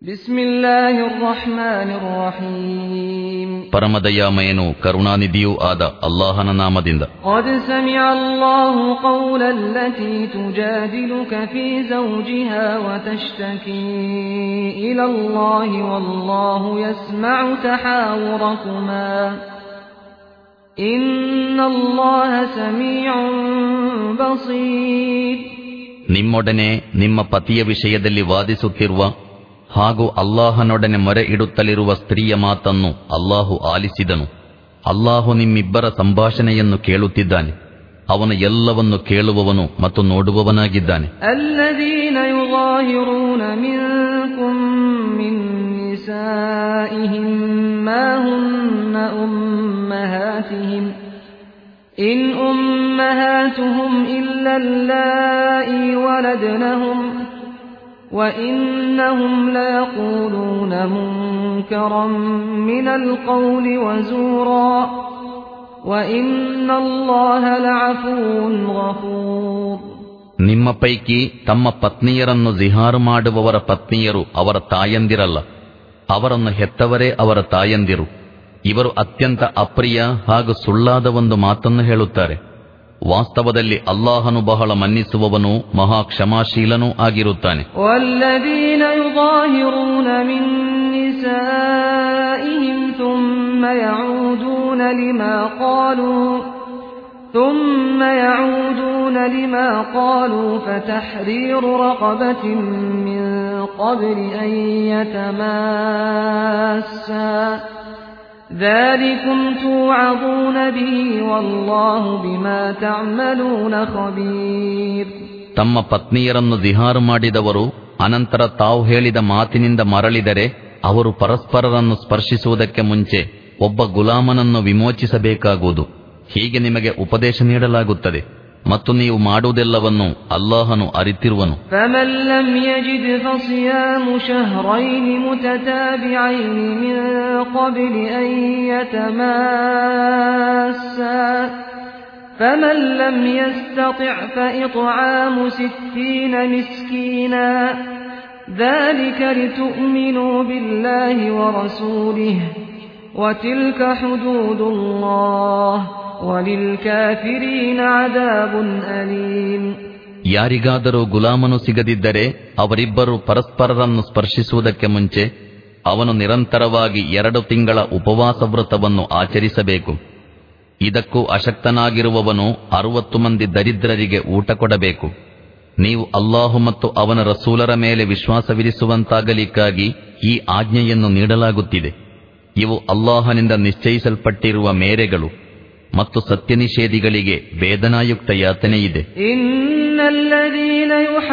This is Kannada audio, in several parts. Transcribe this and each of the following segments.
بسم الله الرحمن الرحيم ಪರಮದಯಾಮಯನು ಕರುಣಾನಿಧಿಯೂ ಆದ ಅಲ್ಲಾಹನ ನಾಮದಿಂದ قد سمع الله قول التي تجادلك في زوجها وتشتكي إلى الله والله يسمع تحاوركما إن الله سميع بصير ನಿಮ್ಮೊಡನೆ ನಿಮ್ಮ ಪತಿಯ ವಿಷಯದಲ್ಲಿ ವಾದಿಸುತ್ತಿರುವ ಹಾಗೂ ಅಲ್ಲಾಹನೊಡನೆ ಮೊರೆ ಇಡುತ್ತಲಿರುವ ಸ್ತ್ರೀಯ ಮಾತನ್ನು ಅಲ್ಲಾಹು ಆಲಿಸಿದನು ಅಲ್ಲಾಹು ನಿಮ್ಮಿಬ್ಬರ ಸಂಭಾಷಣೆಯನ್ನು ಕೇಳುತ್ತಿದ್ದಾನೆ ಅವನು ಎಲ್ಲವನ್ನು ಕೇಳುವವನು ಮತ್ತು ನೋಡುವವನಾಗಿದ್ದಾನೆ الذين يظاهرون منكم من نسائهم ما هن أمهاتهم إن أمهاتهم إلا اللائي ولدنهم وإنهم ليقولون منكرا من القول وزورا وإن الله لعفو غفور ನಿಮ್ಮ ಪೈಕಿ ತಮ್ಮ ಪತ್ನಿಯರನ್ನು ಜಿಹಾರು ಮಾಡುವವರ ಪತ್ನಿಯರು ಅವರ ತಾಯಂದಿರಲ್ಲ ಅವರನ್ನು ಹೆತ್ತವರೇ ಅವರ ತಾಯಂದಿರು ಇವರು ಅತ್ಯಂತ ಅಪ್ರಿಯ ಹಾಗೂ ಸುಳ್ಳಾದ ಒಂದು ಮಾತನ್ನು ಹೇಳುತ್ತಾರೆ ವಾಸ್ತವದಲ್ಲಿ ಅಲ್ಲಾಹನು ಬಹಳ ಮನ್ನಿಸುವವನು ಮಹಾ ಕ್ಷಮಾಶೀಲನೂ ಆಗಿರುತ್ತಾನೆ والذين يظاهرون من نسائهم ثم يعودون لما قالوا ثم يعودون لما قالوا فتحرير رقبة من قبل أن يتماسا ذلكم توعظون به والله بما تعملون خبير ತಮ್ಮ ಪತ್ನಿಯರನ್ನು ಜಿಹಾರು ಮಾಡಿದವರು ಅನಂತರ ತಾವು ಹೇಳಿದ ಮಾತಿನಿಂದ ಮರಳಿದರೆ ಅವರು ಪರಸ್ಪರರನ್ನು ಸ್ಪರ್ಶಿಸುವುದಕ್ಕೆ ಮುಂಚೆ ಒಬ್ಬ ಗುಲಾಮನನ್ನು ವಿಮೋಚಿಸಬೇಕಾಗುವುದು ಹೀಗೆ ನಿಮಗೆ ಉಪದೇಶ ನೀಡಲಾಗುತ್ತದೆ ಮತ್ತು ನೀವು ಮಾಡುವುದೆಲ್ಲವನ್ನು ಅಲ್ಲಾಹನು ಅರಿತಿರುವನು فمن لم يجد فصيام شهرين متتابعين من قبل أن يتماسا فمن لم يستطع فإطعام ستين مسكينا ذلك لتؤمنوا بالله ورسوله وتلك حدود الله وللكافرين عذاب أليم ಯಾರಿಗಾದರೂ ಗುಲಾಮನು ಸಿಗದಿದ್ದರೆ ಅವರಿಬ್ಬರು ಪರಸ್ಪರರನ್ನು ಸ್ಪರ್ಶಿಸುವುದಕ್ಕೆ ಮುಂಚೆ ಅವನು ನಿರಂತರವಾಗಿ ಎರಡು ತಿಂಗಳ ಉಪವಾಸ ವ್ರತವನ್ನು ಆಚರಿಸಬೇಕು ಇದಕ್ಕೂ ಅಶಕ್ತನಾಗಿರುವವನು ಅರುವತ್ತು ಮಂದಿ ದರಿದ್ರರಿಗೆ ಊಟ ಕೊಡಬೇಕು ನೀವು ಅಲ್ಲಾಹು ಮತ್ತು ಅವನ ರಸೂಲರ ಮೇಲೆ ವಿಶ್ವಾಸವಿರಿಸುವಂತಾಗಲಿಕ್ಕಾಗಿ ಈ ಆಜ್ಞೆಯನ್ನು ನೀಡಲಾಗುತ್ತಿದೆ ಇವು ಅಲ್ಲಾಹನಿಂದ ನಿಶ್ಚಯಿಸಲ್ಪಟ್ಟಿರುವ ಮೇರೆಗಳು ಮತ್ತು ಸತ್ಯನಿಷೇಧಿಗಳಿಗೆ ವೇದನಾಯುಕ್ತ ಯಾತನೆಯಿದೆ إن الذين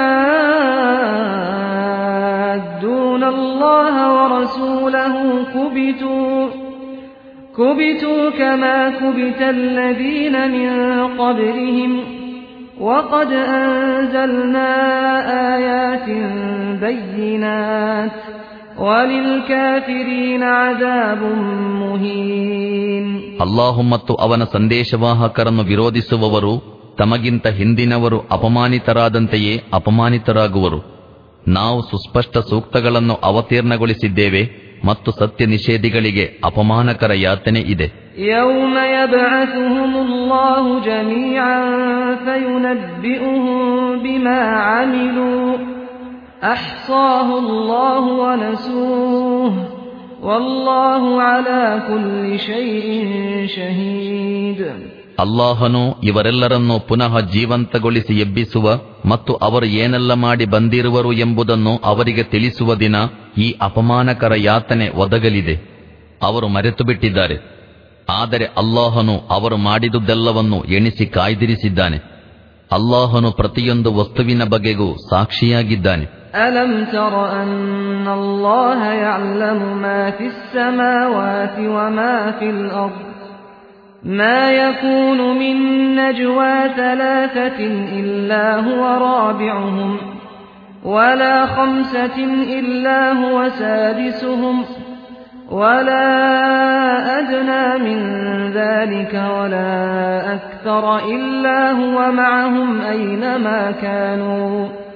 يحادون الله ورسوله كبتوا كبتوا كما كبت الذين من قبلهم وقد أنزلنا آيات بينات وللكافرين عذاب مهين ಅಲ್ಲಾಹು ಮತ್ತು ಅವನ ಸಂದೇಶವಾಹಕರನ್ನು ವಿರೋಧಿಸುವವರು ತಮಗಿಂತ ಹಿಂದಿನವರು ಅಪಮಾನಿತರಾದಂತೆಯೇ ಅಪಮಾನಿತರಾಗುವರು ನಾವು ಸುಸ್ಪಷ್ಟ ಸೂಕ್ತಗಳನ್ನು ಅವತೀರ್ಣಗೊಳಿಸಿದ್ದೇವೆ ಮತ್ತು ಸತ್ಯ ನಿಷೇಧಿಗಳಿಗೆ ಅಪಮಾನಕರ ಯಾತನೆ ಇದೆ يوم يبعثهم الله جميعا فينبئهم بما عملوا أحصاه الله ونسوه والله على كل شيء شهيد ಅಲ್ಲಾಹನು ಇವರೆಲ್ಲರನ್ನೂ ಪುನಃ ಜೀವಂತಗೊಳಿಸಿ ಎಬ್ಬಿಸುವ ಮತ್ತು ಅವರು ಏನೆಲ್ಲ ಮಾಡಿ ಬಂದಿರುವರು ಎಂಬುದನ್ನು ಅವರಿಗೆ ತಿಳಿಸುವ ದಿನ ಈ ಅಪಮಾನಕರ ಯಾತನೆ ಒದಗಲಿದೆ ಅವರು ಮರೆತು ಬಿಟ್ಟಿದ್ದಾರೆ ಆದರೆ ಅಲ್ಲಾಹನು ಅವರು ಮಾಡಿದುದೆಲ್ಲವನ್ನು ಎಣಿಸಿ ಕಾಯ್ದಿರಿಸಿದ್ದಾನೆ ಅಲ್ಲಾಹನು ಪ್ರತಿಯೊಂದು ವಸ್ತುವಿನ ಬಗೆಗೂ ಸಾಕ್ಷಿಯಾಗಿದ್ದಾನೆ ألم تر أن الله يعلم ما في السماوات وما في الأرض ما يكون من نجوى ثلاثة إلا هو رابعهم ولا خمسة إلا هو سادسهم ولا أدنى من ذلك ولا أكثر إلا هو معهم أينما كانوا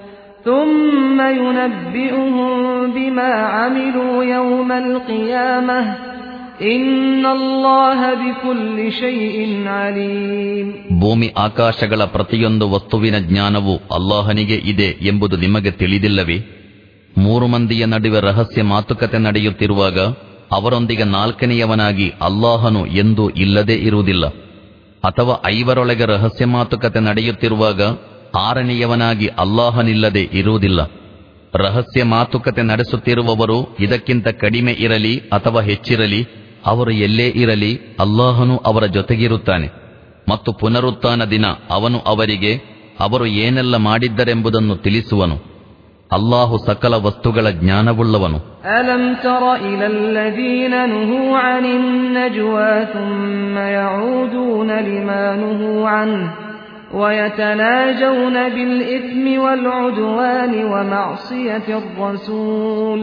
ثم ينبئهم بما عملوا يوم القيامة إن الله بكل شيء عليم ಭೂಮಿ ಆಕಾಶಗಳ ಪ್ರತಿಯೊಂದು ವಸ್ತುವಿನ ಜ್ಞಾನವು ಅಲ್ಲಾಹನಿಗೆ ಇದೆ ಎಂಬುದು ನಿಮಗೆ ತಿಳಿದಿಲ್ಲವೇ ಮೂರು ಮಂದಿಯ ನಡುವೆ ರಹಸ್ಯ ಮಾತುಕತೆ ನಡೆಯುತ್ತಿರುವಾಗ ಅವರೊಂದಿಗೆ ನಾಲ್ಕನೆಯವನಾಗಿ ಅಲ್ಲಾಹನು ಎಂದೂ ಇಲ್ಲದೇ ಇರುವುದಿಲ್ಲ ಅಥವಾ ಐವರೊಳಗೆ ರಹಸ್ಯ ಮಾತುಕತೆ ನಡೆಯುತ್ತಿರುವಾಗ ಆರನೆಯವನಾಗಿ ಅಲ್ಲಾಹನಿಲ್ಲದೆ ಇರುವುದಿಲ್ಲ ರಹಸ್ಯ ಮಾತುಕತೆ ನಡೆಸುತ್ತಿರುವವರು ಇದಕ್ಕಿಂತ ಕಡಿಮೆ ಇರಲಿ ಅಥವಾ ಹೆಚ್ಚಿರಲಿ ಅವರು ಎಲ್ಲೇ ಇರಲಿ ಅಲ್ಲಾಹನು ಅವರ ಜೊತೆಗಿರುತ್ತಾನೆ ಮತ್ತು ಪುನರುತ್ಥಾನ ದಿನ ಅವನು ಅವರಿಗೆ ಅವರು ಏನೆಲ್ಲ ಮಾಡಿದ್ದರೆಂಬುದನ್ನು ತಿಳಿಸುವನು ಅಲ್ಲಾಹು ಸಕಲ ವಸ್ತುಗಳ ಜ್ಞಾನವುಳ್ಳವನು ألم تر إلى الذين نهوا عن النجوى ثم يعودون لما نهوا عنه ويتناجون بالإثم والعدوان ومعصية الرسول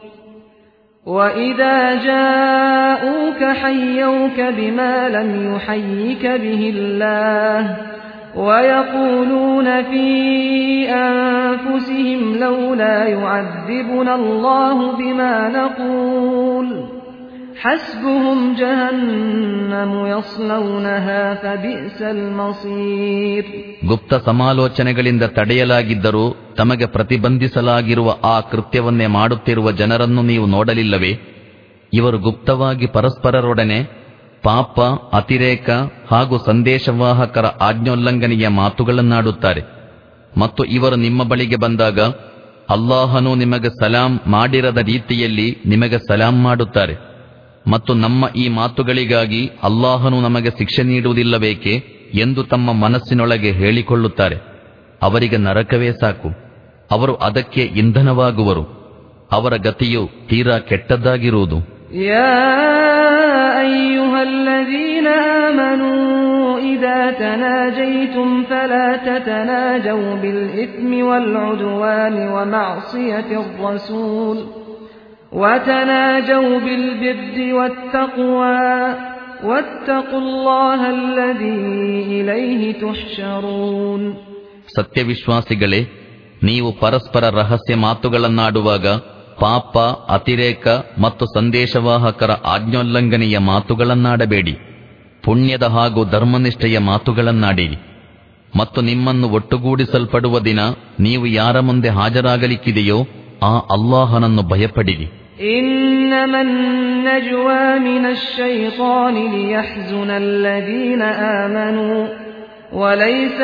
وإذا جاءوك حيوك بما لم يحيك به الله ويقولون في أنفسهم لولا يعذبنا الله بما نقول حسبهم جهنم يصلونها فبئس المصير ಗುಪ್ತ ಸಮಾಲೋಚನೆಗಳಿಂದ ತಡೆಯಲಾಗಿದ್ದರೂ ತಮಗೆ ಪ್ರತಿಬಂಧಿಸಲಾಗಿರುವ ಆ ಕೃತ್ಯವನ್ನೇ ಮಾಡುತ್ತಿರುವ ಜನರನ್ನು ನೀವು ನೋಡಲಿಲ್ಲವೇ ಇವರು ಗುಪ್ತವಾಗಿ ಪರಸ್ಪರರೊಡನೆ ಪಾಪ ಅತಿರೇಕ ಹಾಗೂ ಸಂದೇಶವಾಹಕರ ಆಜ್ಞೋಲ್ಲಂಘನೆಯ ಮಾತುಗಳನ್ನಾಡುತ್ತಾರೆ ಮತ್ತು ಇವರು ನಿಮ್ಮ ಬಳಿಗೆ ಬಂದಾಗ ಅಲ್ಲಾಹನು ನಿಮಗೆ ಸಲಾಂ ಮಾಡಿರದ ರೀತಿಯಲ್ಲಿ ನಿಮಗೆ ಸಲಾಂ ಮಾಡುತ್ತಾರೆ ಮತ್ತು ನಮ್ಮ ಈ ಮಾತುಗಳಿಗಾಗಿ ಅಲ್ಲಾಹನು ನಮಗೆ ಶಿಕ್ಷೆ ನೀಡುವುದಿಲ್ಲಬೇಕೆ ಎಂದು ತಮ್ಮ ಮನಸ್ಸಿನೊಳಗೆ ಹೇಳಿಕೊಳ್ಳುತ್ತಾರೆ ಅವರಿಗೆ ನರಕವೇ ಸಾಕು ಅವರು ಅದಕ್ಕೆ ಇಂಧನವಾಗುವರು ಅವರ ಗತಿಯು ತೀರಾ ಕೆಟ್ಟದ್ದಾಗಿರುವುದು يا أيها الذين آمنوا إذا تناجيتم فلا تتناجوا بالإثم والعدوان ومعصية الرسول وتناجوا بالبر والتقوى واتقوا الله الذي إليه تحشرون ಸತ್ಯವಿಶ್ವಾಸಿಗಳೇ ನೀವು ಪರಸ್ಪರ ರಹಸ್ಯ ಮಾತುಗಳನ್ನಾಡುವಾಗ ಪಾಪ ಅತಿರೇಕ ಮತ್ತು ಸಂದೇಶವಾಹಕರ ಆಜ್ಞೋಲ್ಲಂಘನೆಯ ಮಾತುಗಳನ್ನಾಡಬೇಡಿ ಪುಣ್ಯದ ಹಾಗೂ ಧರ್ಮನಿಷ್ಠೆಯ ಮಾತುಗಳನ್ನಾಡಿರಿ ಮತ್ತು ನಿಮ್ಮನ್ನು ಒಟ್ಟುಗೂಡಿಸಲ್ಪಡುವ ದಿನ ನೀವು ಯಾರ ಮುಂದೆ ಹಾಜರಾಗಲಿಕ್ಕಿದೆಯೋ ಆ ಅಲ್ಲಾಹನನ್ನು ಭಯಪಡಿರಿ إنما النجوى من الشيطان ليحزن الذين آمنوا وليس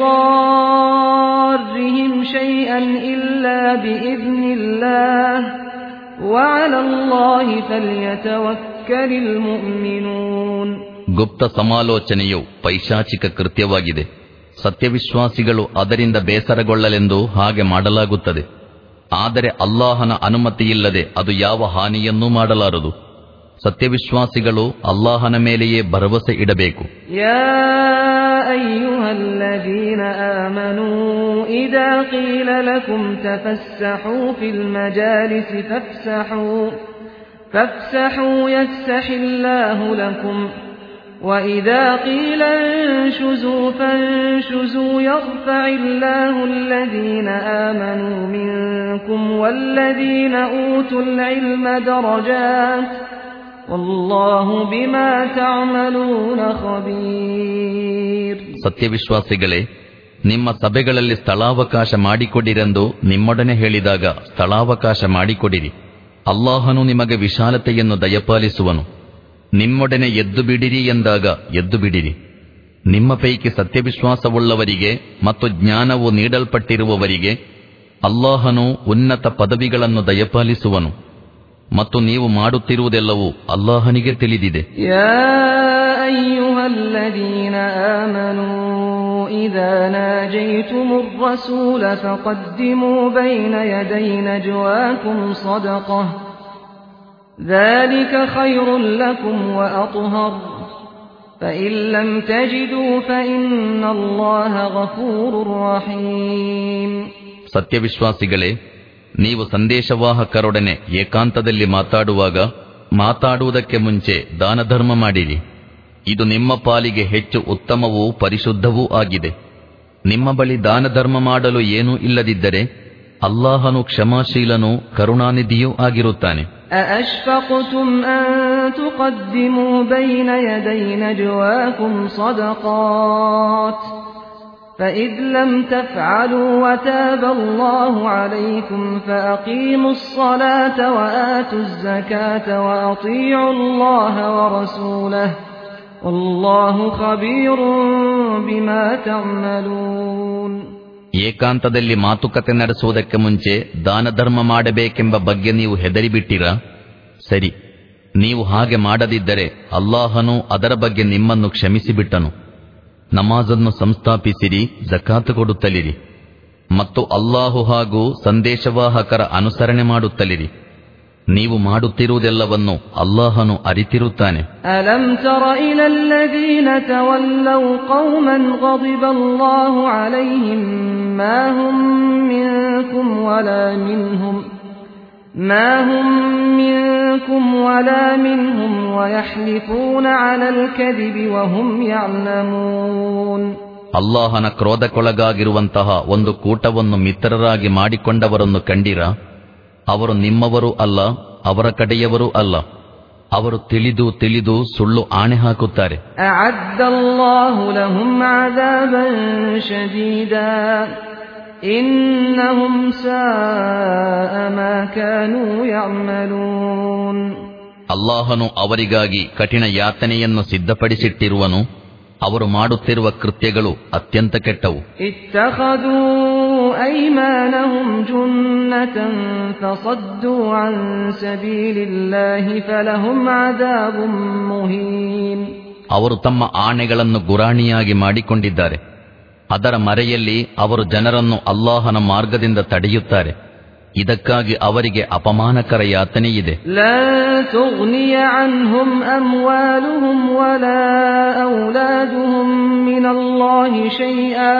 بضارهم شيئا إلا بإذن الله وعلى الله فليتوكل المؤمنون ಗುಪ್ತ ಸಮಾಲೋಚನೆಯು ಪೈಶಾಚಿಕ ಕೃತ್ಯವಾಗಿದೆ ಸತ್ಯವಿಶ್ವಾಸಿಗಳು ಅದರಿಂದ ಬೇಸರಗೊಳ್ಳಲೆಂದು ಹಾಗೆ ಮಾಡಲಾಗುತ್ತದೆ ಆದರೆ ಅಲ್ಲಾಹನ ಅನುಮತಿಯಿಲ್ಲದೆ ಅದು ಯಾವ ಹಾನಿಯನ್ನೂ ಮಾಡಲಾರದು ಸತ್ಯವಿಶ್ವಾಸಿಗಳು ಅಲ್ಲಾಹನ ಮೇಲೆಯೇ ಭರವಸೆ ಇಡಬೇಕು يا أيها الذين آمنوا إذا قيل لكم تفسحوا في المجالس فافسحوا فافسحوا يفسح الله لكم وإذا قيل انشزوا فانشزوا يرفع الله الذين آمنوا منكم والذين أوتوا العلم درجات والله بما تعملون خبير ಸತ್ಯವಿಶ್ವಾಸಿಗಳೇ ನಿಮ್ಮ ಸಭೆಗಳಲ್ಲಿ ಸ್ಥಳಾವಕಾಶ ಮಾಡಿಕೊಡಿರೆಂದು ನಿಮ್ಮೊಡನೆ ಹೇಳಿದಾಗ ಸ್ಥಳಾವಕಾಶ ಮಾಡಿಕೊಡಿರಿ ಅಲ್ಲಾಹನು ನಿಮಗೆ ವಿಶಾಲತೆಯನ್ನು ದಯಪಾಲಿಸುವನು ನಿಮ್ಮೊಡನೆ ಎದ್ದು ಬಿಡಿರಿ ಎಂದಾಗ ಎದ್ದು ಬಿಡಿರಿ ನಿಮ್ಮ ಪೈಕಿ ಸತ್ಯವಿಶ್ವಾಸವುಳ್ಳವರಿಗೆ ಮತ್ತು ಜ್ಞಾನವು ನೀಡಲ್ಪಟ್ಟಿರುವವರಿಗೆ ಅಲ್ಲಾಹನು ಉನ್ನತ ಪದವಿಗಳನ್ನು ದಯಪಾಲಿಸುವನು ಮತ್ತು ನೀವು ಮಾಡುತ್ತಿರುವುದೆಲ್ಲವೂ ಅಲ್ಲಾಹನಿಗೆ ತಿಳಿದಿದೆ يا أيها الذين آمنوا إذا ناجيتم الرسول فقدموا بين يدي نجواكم صدقة ذلك خير لكم وأطهر فإن لم تجدوا فإن الله غفور رحيم ಸತ್ಯವಿಶ್ವಾಸಿಗಳೇ ನೀವು ಸಂದೇಶವಾಹಕರೊಡನೆ ಏಕಾಂತದಲ್ಲಿ ಮಾತಾಡುವಾಗ ಮಾತಾಡುವುದಕ್ಕೆ ಮುಂಚೆ ದಾನ ಧರ್ಮ ಮಾಡಿರಿ ಇದು ನಿಮ್ಮ ಪಾಲಿಗೆ ಹೆಚ್ಚು ಉತ್ತಮವೂ ಪರಿಶುದ್ಧವೂ ಆಗಿದೆ ನಿಮ್ಮ ಬಳಿ ದಾನ ಧರ್ಮ ಮಾಡಲು ಏನೂ ಇಲ್ಲದಿದ್ದರೆ ಅಲ್ಲಾಹನು ಕ್ಷಮಾಶೀಲನೂ ಕರುಣಾನಿಧಿಯೂ ಆಗಿರುತ್ತಾನೆ أأشفقتم أن تقدموا بين يدي نجواكم صدقات فإذ لم تفعلوا وتاب الله عليكم فأقيموا الصلاة وآتوا الزكاة وأطيعوا الله ورسوله والله خبير بما تعملون ಏಕಾಂತದಲ್ಲಿ ಮಾತುಕತೆ ನಡೆಸುವುದಕ್ಕೆ ಮುಂಚೆ ದಾನ ಧರ್ಮ ಮಾಡಬೇಕೆಂಬ ಬಗ್ಗೆ ನೀವು ಹೆದರಿಬಿಟ್ಟಿರಾ ಸರಿ ನೀವು ಹಾಗೆ ಮಾಡದಿದ್ದರೆ ಅಲ್ಲಾಹನು ಅದರ ಬಗ್ಗೆ ನಿಮ್ಮನ್ನು ಕ್ಷಮಿಸಿಬಿಟ್ಟನು ನಮಾಜನ್ನು ಸಂಸ್ಥಾಪಿಸಿರಿ ಜಕಾತು ಕೊಡುತ್ತಲಿರಿ ಮತ್ತು ಅಲ್ಲಾಹು ಹಾಗೂ ಸಂದೇಶವಾಹಕರ ಅನುಸರಣೆ ಮಾಡುತ್ತಲಿರಿ ನೀವು ಮಾಡುತ್ತಿರುವುದೆಲ್ಲವನ್ನು ಅಲ್ಲಾಹನು ಅರಿತಿರುತ್ತಾನೆ ألم تر إلى الذين تولوا قوما غضب الله عليهم ما هم منكم ولا منهم ما هم منكم ولا منهم ويحلفون على الكذب وهم يعلمون ಅಲ್ಲಾಹನ ಕ್ರೋಧಕ್ಕೊಳಗಾಗಿರುವಂತಹ ಒಂದು ಕೂಟವನ್ನು ಮಿತ್ರರಾಗಿ ಮಾಡಿಕೊಂಡವರನ್ನು ಕಂಡಿರ ಅವರು ನಿಮ್ಮವರೂ ಅಲ್ಲ ಅವರ ಕಡೆಯವರೂ ಅಲ್ಲ ಅವರು ತಿಳಿದು ತಿಳಿದು ಸುಳ್ಳು ಆಣೆ ಹಾಕುತ್ತಾರೆ أعد الله لهم عذابا شديدا إنهم ساء ما كانوا يعملون ಅಲ್ಲಾಹನು ಅವರಿಗಾಗಿ ಕಠಿಣ ಯಾತನೆಯನ್ನು ಸಿದ್ಧಪಡಿಸಿಟ್ಟಿರುವನು ಅವರು ಮಾಡುತ್ತಿರುವ ಕೃತ್ಯಗಳು ಅತ್ಯಂತ ಕೆಟ್ಟವು اتخذوا أيمانهم جنة فصدوا عن سبيل الله فلهم عذاب مهين ಅವರು ತಮ್ಮ ಆಣೆಗಳನ್ನು ಗುರಾಣಿಯಾಗಿ ಮಾಡಿಕೊಂಡಿದ್ದಾರೆ ಅದರ ಮರೆಯಲ್ಲಿ ಅವರು ಜನರನ್ನು ಅಲ್ಲಾಹನ ಮಾರ್ಗದಿಂದ ತಡೆಯುತ್ತಾರೆ ಇದಕ್ಕಾಗಿ ಅವರಿಗೆ ಅಪಮಾನಕರ ಯಾತನೆಯಿದೆ لن تغني عنهم أموالهم ولا أولادهم من الله شيئا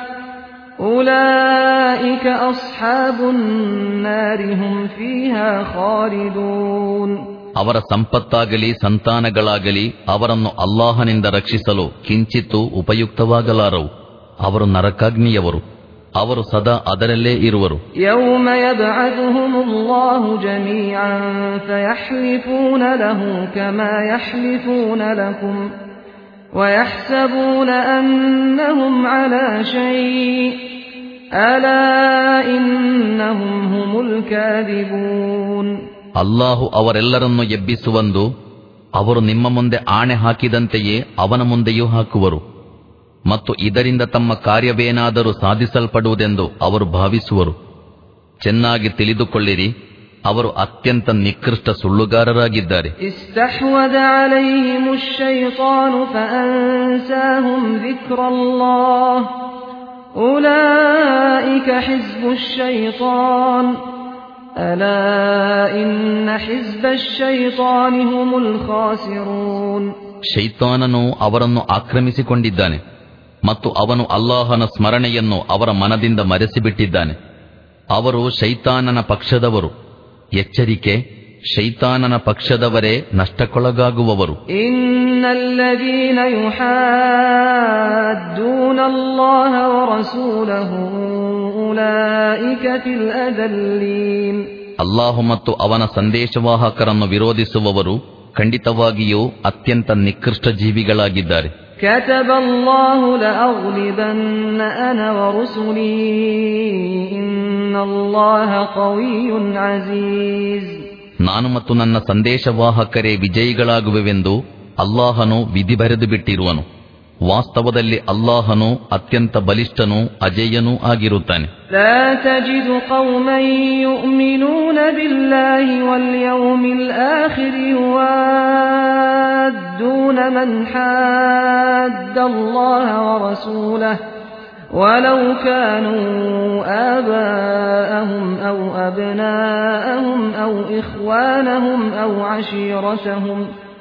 أولئك أصحاب النار هم فيها خالدون ಅವರ ಸಂಪತ್ತಾಗಲಿ ಸಂತಾನಗಳಾಗಲಿ ಅವರನ್ನು ಅಲ್ಲಾಹನಿಂದ ರಕ್ಷಿಸಲು ಕಿಂಚಿತ್ತೂ ಉಪಯುಕ್ತವಾಗಲಾರವು ಅವರು ನರಕಾಗ್ನಿಯವರು ಅವರು ಸದಾ ಅದರಲ್ಲೇ ಇರುವರು يوم يبعثهم الله جميعا فيحلفون له كما يحلفون لكم ويحسبون أنهم على شيء ألا إنهم هم الكاذبون ಅಲ್ಲಾಹು ಅವರೆಲ್ಲರನ್ನು ಎಬ್ಬಿಸುವಂದು ಅವರು ನಿಮ್ಮ ಮುಂದೆ ಆಣೆ ಹಾಕಿದಂತೆಯೇ ಅವನ ಮುಂದೆಯೂ ಹಾಕುವರು ಮತ್ತು ಇದರಿಂದ ತಮ್ಮ ಕಾರ್ಯವೇನಾದರೂ ಸಾಧಿಸಲ್ಪಡುವುದೆಂದು ಅವರು ಭಾವಿಸುವರು ಚೆನ್ನಾಗಿ ತಿಳಿದುಕೊಳ್ಳಿರಿ ಅವರು ಅತ್ಯಂತ ನಿಕೃಷ್ಟ ಸುಳ್ಳುಗಾರರಾಗಿದ್ದಾರೆ استحوذ عليهم الشيطان فأنساهم ذكر الله أولئك حزب الشيطان ألا إن حزب الشيطان هم الخاسرون ಶೈತಾನನು ಅವರನ್ನು ಆಕ್ರಮಿಸಿಕೊಂಡಿದ್ದಾನೆ ಮತ್ತು ಅವನು ಅಲ್ಲಾಹನ ಸ್ಮರಣೆಯನ್ನು ಅವರ ಮನದಿಂದ ಮರೆಸಿಬಿಟ್ಟಿದ್ದಾನೆ ಅವರು ಶೈತಾನನ ಪಕ್ಷದವರು ಎಚ್ಚರಿಕೆ ಶೈತಾನನ ಪಕ್ಷದವರೇ ನಷ್ಟಕ್ಕೊಳಗಾಗುವವರು إن الذين يحادون الله ورسوله أولئك في الأذلين ಅಲ್ಲಾಹು ಮತ್ತು ಅವನ ಸಂದೇಶವಾಹಕರನ್ನು ವಿರೋಧಿಸುವವರು ಖಂಡಿತವಾಗಿಯೂ ಅತ್ಯಂತ ನಿಕೃಷ್ಟ ಜೀವಿಗಳಾಗಿದ್ದಾರೆ كتب الله لأغلبن أنا ورسلي إن الله قوي عزيز ನಾನು ಮತ್ತು ನನ್ನ ಸಂದೇಶವಾಹಕರೇ ವಿಜಯಿಗಳಾಗುವೆವೆಂದು ಅಲ್ಲಾಹನು ವಿಧಿ ಬರೆದು ಬಿಟ್ಟಿರುವನು ವಾಸ್ತವದಲ್ಲಿ ಅಲ್ಲಾಹನು ಅತ್ಯಂತ ಬಲಿಷ್ಠನೂ ಅಜೇಯನೂ ಆಗಿರುತ್ತಾನೆ لا تجد قوما يؤمنون بالله واليوم الآخر يوادون من حاد الله ورسوله ولو كانوا آباءهم أو أبناءهم أو إخوانهم أو عشيرتهم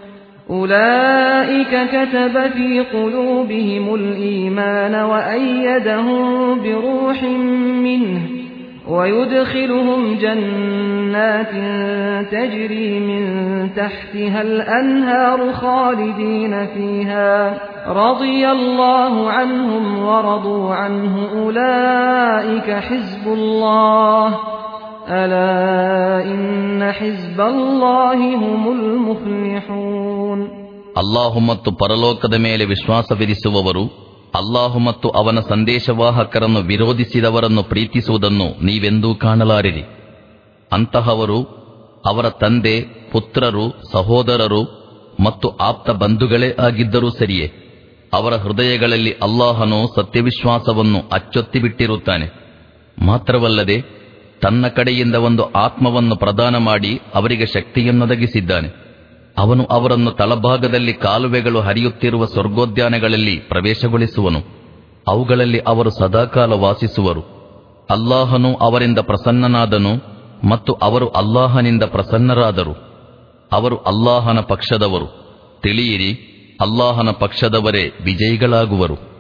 أولئك كتب في قلوبهم الإيمان وأيدهم بروح منه ويدخلهم جنات تجري من تحتها الأنهار خالدين فيها رضي الله عنهم ورضوا عنه أولئك حزب الله ألا إن حزب الله هم المفلحون ಅಲ್ಲಾಹು ಮತ್ತು ಪರಲೋಕದ ಮೇಲೆ ವಿಶ್ವಾಸವಿರಿಸುವವರು ಅಲ್ಲಾಹು ಮತ್ತು ಅವನ ಸಂದೇಶವಾಹಕರನ್ನು ವಿರೋಧಿಸಿದವರನ್ನು ಪ್ರೀತಿಸುವುದನ್ನು ನೀವೆಂದೂ ಕಾಣಲಾರಿರಿ ಅಂತಹವರು ಅವರ ತಂದೆ ಪುತ್ರರು ಸಹೋದರರು ಮತ್ತು ಆಪ್ತ ಬಂಧುಗಳೇ ಆಗಿದ್ದರೂ ಸರಿಯೇ ಅವರ ಹೃದಯಗಳಲ್ಲಿ ಅಲ್ಲಾಹನು ಸತ್ಯವಿಶ್ವಾಸವನ್ನು ಅಚ್ಚೊತ್ತಿಬಿಟ್ಟಿರುತ್ತಾನೆ ಮಾತ್ರವಲ್ಲದೆ ತನ್ನ ಕಡೆಯಿಂದ ಒಂದು ಆತ್ಮವನ್ನು ಪ್ರದಾನ ಮಾಡಿ ಅವರಿಗೆ ಶಕ್ತಿಯನ್ನೊದಗಿಸಿದ್ದಾನೆ ಅವನು ಅವರನ್ನು ತಳಭಾಗದಲ್ಲಿ ಕಾಲುವೆಗಳು ಹರಿಯುತ್ತಿರುವ ಸ್ವರ್ಗೋದ್ಯಾನಗಳಲ್ಲಿ ಪ್ರವೇಶಗೊಳಿಸುವನು ಅವುಗಳಲ್ಲಿ ಅವರು ಸದಾಕಾಲ ವಾಸಿಸುವರು ಅಲ್ಲಾಹನು ಅವರಿಂದ ಪ್ರಸನ್ನನಾದನು ಮತ್ತು ಅವರು ಅಲ್ಲಾಹನಿಂದ ಪ್ರಸನ್ನರಾದರು ಅವರು ಅಲ್ಲಾಹನ ಪಕ್ಷದವರು ತಿಳಿಯಿರಿ ಅಲ್ಲಾಹನ ಪಕ್ಷದವರೇ ವಿಜಯಿಗಳಾಗುವರು